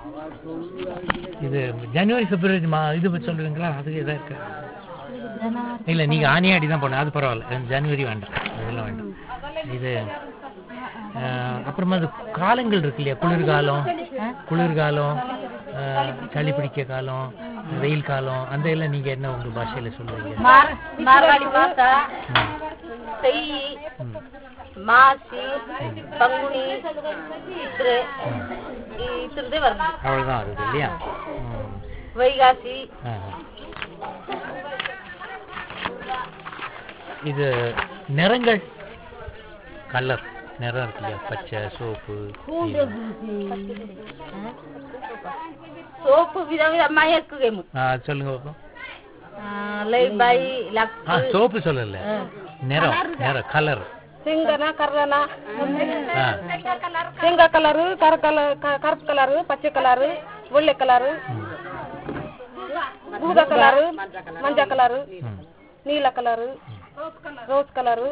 இது ஜனவரி பிப்ரவரி மா இது சொல்லுவீங்களா அது எதா இருக்கு இல்ல நீங்க ஆனியாடி தான் போனேன் அது பரவாயில்ல ஜனவரி வேண்டாம் அதெல்லாம் வேண்டாம் இது அஹ், அப்புறமா அது காலங்கள் இருக்கு இல்லையா குளிர்காலம் குளிர்காலம் அஹ், சளி பிடிக்க காலம் வெயில் காலம் அந்த எல்லாம் நீங்க என்ன உங்க பாஷையில சொல்லுவீங்க ಮಾರ್ ಮಾರ್ವಾಡಿ ಮಾಸ ತೆಯಿ ಮಾಸಿ ಪಂಗುಣಿ ಇದ್ರೆ ಈ ಇತ್ರದೇ ಬರ್ತದೆ அவ்வளவுதான் வருது இல்லையா ம். ವೈಗಾಸಿ ஆ. இது நிறங்கள் கலர் நிறம் இருக்கு இல்லையா பச்சை சோப்பு ಸೋಪು ವಿಧ ವಿಧ ಮಯಕ್ಕುಗೆಮು அது சொல்லுங்க பாப்போம் ಲೈ ಬಾಯಿ ஆ ಲಕ್ சோப்பு சொல்லல நிறம் நிறம் கலர் செங்கனா கர்ரனா ஆ செங்க கலரு கரு கலர் கருப்பு கலரு பச்சை கலரு வெள்ளை கலரு ஊதா கலரு மஞ்சள் கலரு ம். நீல கலரு ரோஸ் கலரு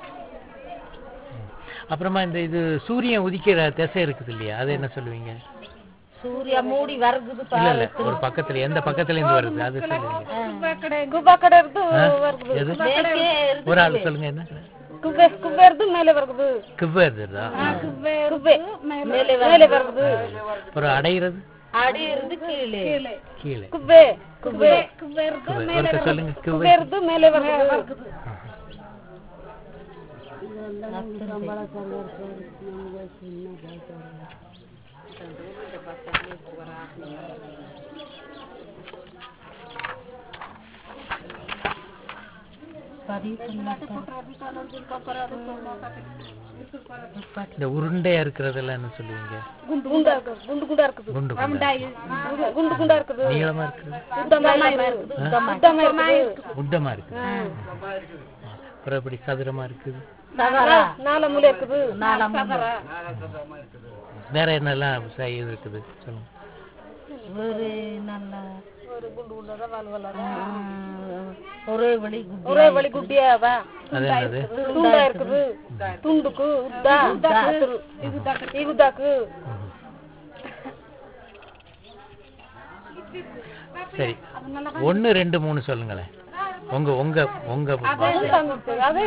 அப்புறமா இந்த இது சூரியன் உதிக்கிற திசை இருக்குது இல்லையா அது என்ன சொல்லுவீங்க ಸೂರ್ಯ ಮೂಡಿ ವರ್ಗದು இல்ல இல்ல ஒரு பக்கத்துல எந்த பக்கத்துல இருந்து வருது அது சொல்லுவீங்க குபா கடை இருந்து ஆ? வருது எது ಬೇಕೆ ஒரு ஆள் சொல்லுங்க என்ன குபே குபே இருந்து மேலே வருது கிவ்வு இருக்குதா குபே ಮೇಲೆ மேலே வருது அப்புறம் அடையிறது ಅಡಿ ಇருந்து ಕೀಳೆ கீழே குபே குபே கிவ்வு. ஒருக்க சொல்லுங்க கிவ்வு குபே இருந்து மேலே வருது இந்த உருண்டையா இருக்கிறதெல்லாம் என்ன சொல்லுவீங்க குண்டு குண்டா இருக்கு குண்டு குண்டா இருக்குது குண்டு குண்டா குண்டு- குண்டு குண்டா இருக்குது நீளமா இருக்குது உத்தமா இருக்குது உத்தமா இருக்குது உண்டமா இருக்குது அப்புறம் இப்படி சதுரமா இருக்குது நாலு மூலை இருக்குது வேற என்னெல்லாம் சை- இது இருக்குது சொல்லுங்க ஒரு நல்ல ஒரு குண்டு குண்டா வால் வால் ஒரே வழி ஒரே வழி குட்டியாவா அது என்னது துண்டா இருக்குது துண்டுக்கு உத்தா இவுதாக்கு சரி ஒண்ணு ரெண்டு மூணு சொல்லுங்களேன் உங்க உங்க உங்க பாஷை. அதே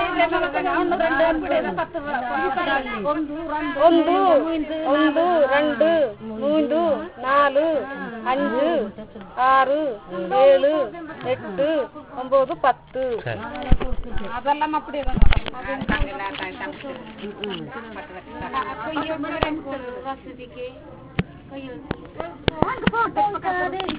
ಒಂದು ಒಂದು రెండు ಮೂಂದು ನಾಲು ಅಂಜು ಆರು ಏಳು ಎಟ್ಟು ಒಂಬತ್ತು ಪತ್ತು சரி அதெல்லாம் அப்படியே வசதிக்கு